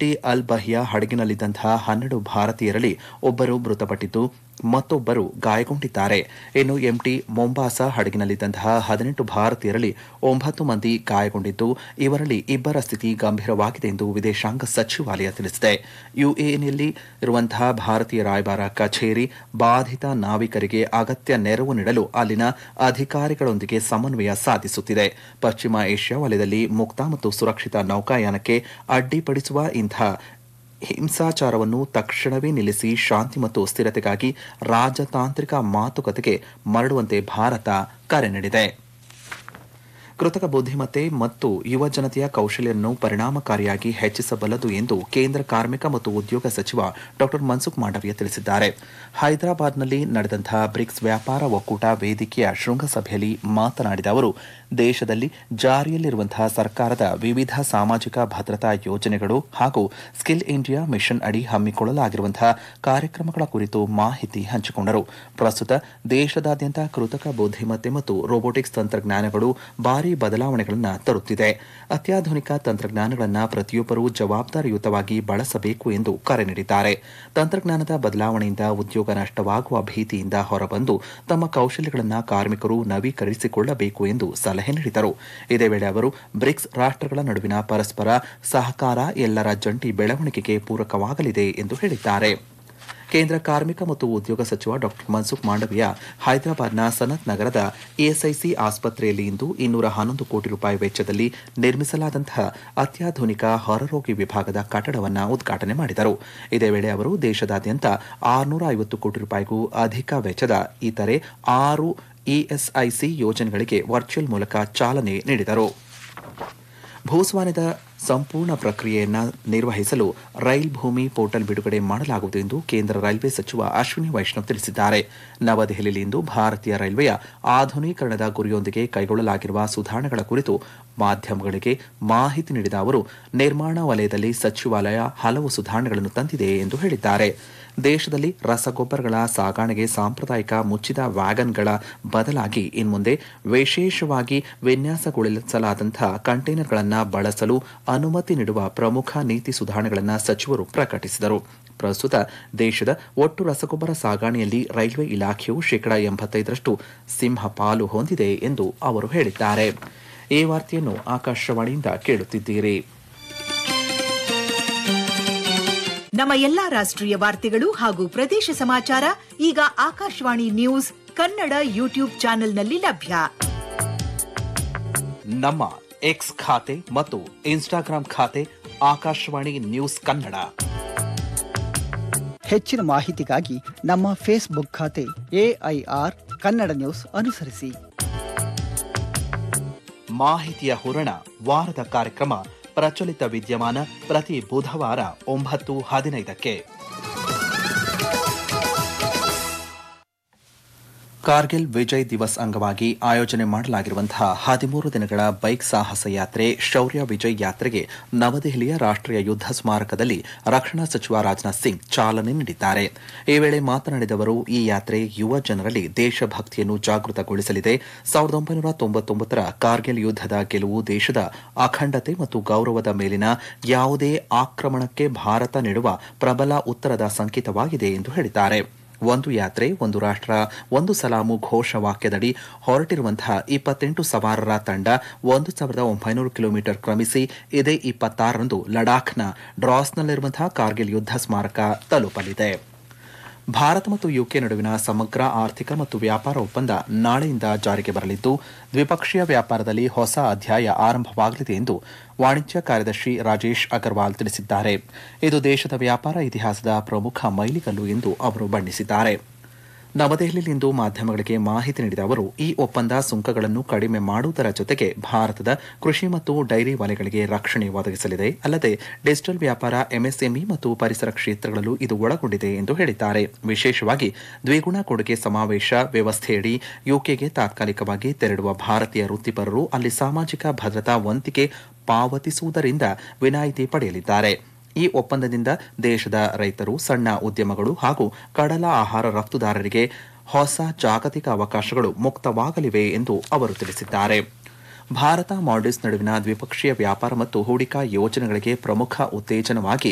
ಎಂಟಿ ಅಲ್ ಬಹಿಯಾ ಹಡಗಿನಲ್ಲಿದ್ದಂತಹ ಹನ್ನೆರಡು ಭಾರತೀಯರಲ್ಲಿ ಒಬ್ಬರು ಮೃತಪಟ್ಟಿದ್ದು ಮತ್ತೊಬ್ಬರು ಗಾಯಗೊಂಡಿದ್ದಾರೆ ಇನ್ನು ಎಂಟಿ ಮೊಂಬಾಸಾ ಹಡಗಿನಲ್ಲಿದ್ದಂತಹ ಹದಿನೆಂಟು ಭಾರತೀಯರಲ್ಲಿ ಒಂಬತ್ತು ಮಂದಿ ಗಾಯಗೊಂಡಿದ್ದು ಇವರಲ್ಲಿ ಇಬ್ಬರ ಸ್ಥಿತಿ ಗಂಭೀರವಾಗಿದೆ ಎಂದು ವಿದೇಶಾಂಗ ಸಚಿವಾಲಯ ತಿಳಿಸಿದೆ ಯುಎಇನಲ್ಲಿ ಇರುವಂತಹ ಭಾರತೀಯ ರಾಯಭಾರ ಕಚೇರಿ ಬಾಧಿತ ನಾವಿಕರಿಗೆ ಅಗತ್ಯ ನೆರವು ನೀಡಲು ಅಲ್ಲಿನ ಅಧಿಕಾರಿಗಳೊಂದಿಗೆ ಸಮನ್ವಯ ಸಾಧಿಸುತ್ತಿದೆ ಪಶ್ಚಿಮ ಏಷ್ಯಾ ವಲಯದಲ್ಲಿ ಮುಕ್ತ ಮತ್ತು ಸುರಕ್ಷಿತ ನೌಕಾಯಾನಕ್ಕೆ ಅಡ್ಡಿಪಡಿಸುವ ಇಂತಹ ಹಿಂಸಾಚಾರವನ್ನು ತಕ್ಷಣವೇ ನಿಲ್ಲಿಸಿ ಶಾಂತಿ ಮತ್ತು ಸ್ಥಿರತೆಗಾಗಿ ರಾಜತಾಂತ್ರಿಕ ಮಾತುಕತೆಗೆ ಮರಳುವಂತೆ ಭಾರತ ಕರೆ ನೀಡಿದೆ ಕೃತಕ ಬುದ್ಧಿಮತ್ತೆ ಮತ್ತು ಯುವ ಜನತೆಯ ಕೌಶಲ್ಯವನ್ನು ಪರಿಣಾಮಕಾರಿಯಾಗಿ ಹೆಚ್ಚಿಸಬಲ್ಲದು ಎಂದು ಕೇಂದ್ರ ಕಾರ್ಮಿಕ ಮತ್ತು ಉದ್ಯೋಗ ಸಚಿವ ಡಾ ಮನ್ಸುಖ್ ಮಾಂಡವೀಯ ತಿಳಿಸಿದ್ದಾರೆ ಹೈದರಾಬಾದ್ನಲ್ಲಿ ನಡೆದಂತಹ ಬ್ರಿಕ್ಸ್ ವ್ಯಾಪಾರ ಒಕ್ಕೂಟ ವೇದಿಕೆಯ ಶೃಂಗಸಭೆಯಲ್ಲಿ ಮಾತನಾಡಿದ ಅವರು ದೇಶದಲ್ಲಿ ಜಾರಿಯಲ್ಲಿರುವಂತಹ ಸರ್ಕಾರದ ವಿವಿಧ ಸಾಮಾಜಿಕ ಭದ್ರತಾ ಯೋಜನೆಗಳು ಹಾಗೂ ಸ್ಕಿಲ್ ಇಂಡಿಯಾ ಮಿಷನ್ ಅಡಿ ಹಮ್ಮಿಕೊಳ್ಳಲಾಗಿರುವಂತಹ ಕಾರ್ಯಕ್ರಮಗಳ ಕುರಿತು ಮಾಹಿತಿ ಹಂಚಿಕೊಂಡರು ಪ್ರಸ್ತುತ ದೇಶದಾದ್ಯಂತ ಕೃತಕ ಬುದ್ಧಿಮತ್ತೆ ಮತ್ತು ರೋಬೋಟಿಕ್ಸ್ ತಂತ್ರಜ್ಞಾನಗಳು ಭಾರಿ ಬದಲಾವಣೆಗಳನ್ನು ತರುತ್ತಿದೆ ಅತ್ಯಾಧುನಿಕ ತಂತ್ರಜ್ಞಾನಗಳನ್ನು ಪ್ರತಿಯೊಬ್ಬರೂ ಜವಾಬ್ದಾರಿಯುತವಾಗಿ ಬಳಸಬೇಕು ಎಂದು ಕರೆ ನೀಡಿದ್ದಾರೆ ತಂತ್ರಜ್ಞಾನದ ಬದಲಾವಣೆಯಿಂದ ಉದ್ಯೋಗ ನಷ್ಟವಾಗುವ ಭೀತಿಯಿಂದ ಹೊರಬಂದು ತಮ್ಮ ಕೌಶಲ್ಯಗಳನ್ನು ಕಾರ್ಮಿಕರು ನವೀಕರಿಸಿಕೊಳ್ಳಬೇಕು ಎಂದು ಸಲಹೆ ನೀಡಿದರು ಇದೇ ವೇಳೆ ಅವರು ಬ್ರಿಕ್ಸ್ ರಾಷ್ಟ್ರಗಳ ನಡುವಿನ ಪರಸ್ಪರ ಸಹಕಾರ ಎಲ್ಲರ ಜಂಟಿ ಬೆಳವಣಿಗೆಗೆ ಪೂರಕವಾಗಲಿದೆ ಎಂದು ಹೇಳಿದ್ದಾರೆ ಕೇಂದ್ರ ಕಾರ್ಮಿಕ ಮತ್ತು ಉದ್ಯೋಗ ಸಚಿವ ಡಾ ಮನ್ಸುಖ್ ಮಾಂಡವಿಯಾ ಹೈದರಾಬಾದ್ನ ಸನತ್ ನಗರದ ಇಎಸ್ಐಸಿ ಆಸ್ಪತ್ರೆಯಲ್ಲಿ ಇಂದು ಇನ್ನೂರ ಹನ್ನೊಂದು ಕೋಟಿ ರೂಪಾಯಿ ವೆಚ್ಚದಲ್ಲಿ ನಿರ್ಮಿಸಲಾದಂತಹ ಅತ್ಯಾಧುನಿಕ ಹೊರರೋಗಿ ವಿಭಾಗದ ಕಟ್ಟಡವನ್ನು ಉದ್ಘಾಟನೆ ಮಾಡಿದರು ಇದೇ ವೇಳೆ ಅವರು ದೇಶದಾದ್ಯಂತ ಆರುನೂರ ಐವತ್ತು ಕೋಟಿ ರೂಪಾಯಿಗೂ ಅಧಿಕ ವೆಚ್ಚದ ಇತರೆ ಆರು ಇಎಸ್ಐಸಿ ಯೋಜನೆಗಳಿಗೆ ವರ್ಚುವಲ್ ಮೂಲಕ ಚಾಲನೆ ನೀಡಿದರು ಭೂಸ್ವಾಮ್ಯದ ಸಂಪೂರ್ಣ ಪ್ರಕ್ರಿಯೆಯನ್ನು ನಿರ್ವಹಿಸಲು ರೈಲ್ ಭೂಮಿ ಪೋರ್ಟಲ್ ಬಿಡುಗಡೆ ಮಾಡಲಾಗುವುದು ಎಂದು ಕೇಂದ್ರ ರೈಲ್ವೆ ಸಚಿವ ಅಶ್ವಿನಿ ವೈಷ್ಣವ್ ತಿಳಿಸಿದ್ದಾರೆ ನವದೆಹಲಿಯಲ್ಲಿಂದು ಭಾರತೀಯ ರೈಲ್ವೆಯ ಆಧುನೀಕರಣದ ಗುರಿಯೊಂದಿಗೆ ಕೈಗೊಳ್ಳಲಾಗಿರುವ ಸುಧಾರಣೆಗಳ ಕುರಿತು ಮಾಧ್ಯಮಗಳಿಗೆ ಮಾಹಿತಿ ನೀಡಿದ ಅವರು ನಿರ್ಮಾಣ ವಲಯದಲ್ಲಿ ಸಚಿವಾಲಯ ಹಲವು ಸುಧಾರಣೆಗಳನ್ನು ತಂದಿದೆ ಎಂದು ಹೇಳಿದ್ದಾರೆ ದೇಶದಲ್ಲಿ ರಸಗೊಬ್ಬರಗಳ ಸಾಗಾಣೆಗೆ ಸಾಂಪ್ರದಾಯಿಕ ಮುಚ್ಚಿದ ವ್ಯಾಗನ್ಗಳ ಬದಲಾಗಿ ಇನ್ಮುಂದೆ ವಿಶೇಷವಾಗಿ ವಿನ್ಯಾಸಗೊಳಿಸಲಾದಂತಹ ಕಂಟೈನರ್ಗಳನ್ನು ಬಳಸಲು ಅನುಮತಿ ನೀಡುವ ಪ್ರಮುಖ ನೀತಿ ಸುಧಾರಣೆಗಳನ್ನು ಸಚಿವರು ಪ್ರಕಟಿಸಿದರು ಪ್ರಸ್ತುತ ದೇಶದ ಒಟ್ಟು ರಸಗೊಬ್ಬರ ಸಾಗಾಣೆಯಲ್ಲಿ ರೈಲ್ವೆ ಇಲಾಖೆಯು ಶೇಕಡಾ ಎಂಬತ್ತೈದರಷ್ಟು ಸಿಂಹ ಪಾಲು ಹೊಂದಿದೆ ಎಂದು ಅವರು ಹೇಳಿದ್ದಾರೆ ಈ ವಾರ್ತೆಯನ್ನು ಆಕಾಶವಾಣಿಯಿಂದ ಕೇಳುತ್ತಿದ್ದೀರಿ ನಮ್ಮ ಎಲ್ಲಾ ರಾಷ್ಟ್ರೀಯ ವಾರ್ತೆಗಳು ಹಾಗೂ ಪ್ರದೇಶ ಸಮಾಚಾರ ಈಗ ಆಕಾಶವಾಣಿ ನ್ಯೂಸ್ ಕನ್ನಡ ಯೂಟ್ಯೂಬ್ ಚಾನೆಲ್ನಲ್ಲಿ ಲಭ್ಯ ನಮ್ಮ ಎಕ್ಸ್ ಖಾತೆ ಮತ್ತು ಇನ್ಸ್ಟಾಗ್ರಾಂ ಖಾತೆ ಆಕಾಶವಾಣಿ ನ್ಯೂಸ್ ಕನ್ನಡ ಹೆಚ್ಚಿನ ಮಾಹಿತಿಗಾಗಿ ನಮ್ಮ ಫೇಸ್ಬುಕ್ ಖಾತೆ ಎಐಆರ್ ಕನ್ನಡ ನ್ಯೂಸ್ ಅನುಸರಿಸಿ ಮಾಹಿತಿಯ ಹೂರಣ ವಾರದ ಕಾರ್ಯಕ್ರಮ ಪ್ರಚಲಿತ ವಿದ್ಯಮಾನ ಪ್ರತಿ ಬುಧವಾರ ಒಂಬತ್ತು ಹದಿನೈದಕ್ಕೆ ಕಾರ್ಗಿಲ್ ವಿಜಯ್ ದಿವಸ್ ಅಂಗವಾಗಿ ಆಯೋಜನೆ ಮಾಡಲಾಗಿರುವಂತಹ ಹದಿಮೂರು ದಿನಗಳ ಬೈಕ್ ಸಾಹಸ ಯಾತ್ರೆ ಶೌರ್ಯ ವಿಜಯ್ ಯಾತ್ರೆಗೆ ನವದೆಹಲಿಯ ರಾಷ್ಟ್ರೀಯ ಯುದ್ಧ ಸ್ಮಾರಕದಲ್ಲಿ ರಕ್ಷಣಾ ಸಚಿವ ರಾಜನಾಥ್ ಸಿಂಗ್ ಚಾಲನೆ ನೀಡಿದ್ದಾರೆ ಈ ವೇಳೆ ಮಾತನಾಡಿದ ಅವರು ಈ ಯಾತ್ರೆ ಯುವ ಜನರಲ್ಲಿ ದೇಶಭಕ್ತಿಯನ್ನು ಜಾಗೃತಗೊಳಿಸಲಿದೆ ಸಾವಿರದ ಒಂಬೈನೂರ ತೊಂಬತ್ತೊಂಬತ್ತರ ಕಾರ್ಗಿಲ್ ಯುದ್ಧದ ಗೆಲುವು ದೇಶದ ಅಖಂಡತೆ ಮತ್ತು ಗೌರವದ ಮೇಲಿನ ಯಾವುದೇ ಆಕ್ರಮಣಕ್ಕೆ ಭಾರತ ನೀಡುವ ಪ್ರಬಲ ಉತ್ತರದ ಸಂಕೇತವಾಗಿದೆ ಎಂದು ಹೇಳಿದ್ದಾರೆ ಒಂದು ಯಾತ್ರೆ ಒಂದು ರಾಷ್ಟ್ರ ಒಂದು ಸಲಾಮು ಘೋಷವಾಕ್ಯದಡಿ ಹೊರಟಿರುವಂತಹ ಇಪ್ಪತ್ತೆಂಟು ಸವಾರರ ತಂಡ ಒಂದು ಸಾವಿರದ ಒಂಬೈನೂರು ಕಿಲೋಮೀಟರ್ ಕ್ರಮಿಸಿ ಇದೇ ಇಪ್ಪತ್ತಾರರಂದು ಲಡಾಖ್ನ ಡ್ರಾಸ್ನಲ್ಲಿರುವಂತಹ ಕಾರ್ಗಿಲ್ ಯುದ್ಧ ಸ್ಮಾರಕ ತಲುಪಲಿದೆ ಭಾರತ ಮತ್ತು ಯುಕೆ ನಡುವಿನ ಸಮಗ್ರ ಆರ್ಥಿಕ ಮತ್ತು ವ್ಯಾಪಾರ ಒಪ್ಪಂದ ನಾಳೆಯಿಂದ ಜಾರಿಗೆ ಬರಲಿದ್ದು ದ್ವಿಪಕ್ಷೀಯ ವ್ಯಾಪಾರದಲ್ಲಿ ಹೊಸ ಅಧ್ಯಾಯ ಆರಂಭವಾಗಲಿದೆ ಎಂದು ವಾಣಿಜ್ಯ ಕಾರ್ಯದರ್ಶಿ ರಾಜೇಶ್ ಅಗರ್ವಾಲ್ ತಿಳಿಸಿದ್ದಾರೆ ಇದು ದೇಶದ ವ್ಯಾಪಾರ ಇತಿಹಾಸದ ಪ್ರಮುಖ ಮೈಲಿಗಲ್ಲು ಎಂದು ಅವರು ಬಣ್ಣಿಸಿದ್ದಾರೆ ನವದೆಹಲಿಯಲ್ಲಿಂದು ಮಾಧ್ಯಮಗಳಿಗೆ ಮಾಹಿತಿ ನೀಡಿದ ಅವರು ಈ ಒಪ್ಪಂದ ಸುಂಕಗಳನ್ನು ಕಡಿಮೆ ಮಾಡುವುದರ ಜೊತೆಗೆ ಭಾರತದ ಕೃಷಿ ಮತ್ತು ಡೈರಿ ವಲಯಗಳಿಗೆ ರಕ್ಷಣೆ ಒದಗಿಸಲಿದೆ ಅಲ್ಲದೆ ಡಿಜಿಟಲ್ ವ್ಯಾಪಾರ ಎಂಎಸ್ಎಂಇ ಮತ್ತು ಪರಿಸರ ಕ್ಷೇತ್ರಗಳಲ್ಲೂ ಇದು ಒಳಗೊಂಡಿದೆ ಎಂದು ಹೇಳಿದ್ದಾರೆ ವಿಶೇಷವಾಗಿ ದ್ವಿಗುಣ ಕೊಡುಗೆ ಸಮಾವೇಶ ವ್ಯವಸ್ಥೆಯಡಿ ಯುಕೆಗೆ ತಾತ್ಕಾಲಿಕವಾಗಿ ತೆರಳುವ ಭಾರತೀಯ ವೃತ್ತಿಪರರು ಅಲ್ಲಿ ಸಾಮಾಜಿಕ ಭದ್ರತಾ ವಂತಿಗೆ ಪಾವತಿಸುವುದರಿಂದ ವಿನಾಯಿತಿ ಪಡೆಯಲಿದ್ದಾರೆ ಈ ಒಪ್ಪಂದದಿಂದ ದೇಶದ ರೈತರು ಸಣ್ಣ ಉದ್ಯಮಗಳು ಹಾಗೂ ಕಡಲ ಆಹಾರ ರಫ್ತುದಾರರಿಗೆ ಹೊಸ ಜಾಗತಿಕ ಅವಕಾಶಗಳು ಮುಕ್ತವಾಗಲಿವೆ ಎಂದು ಅವರು ತಿಳಿಸಿದ್ದಾರೆ ಭಾರತ ಮಾಲ್ಡೀವ್ಸ್ ನಡುವಿನ ದ್ವಿಪಕ್ಷೀಯ ವ್ಯಾಪಾರ ಮತ್ತು ಹೂಡಿಕಾ ಯೋಜನೆಗಳಿಗೆ ಪ್ರಮುಖ ಉತ್ತೇಜನವಾಗಿ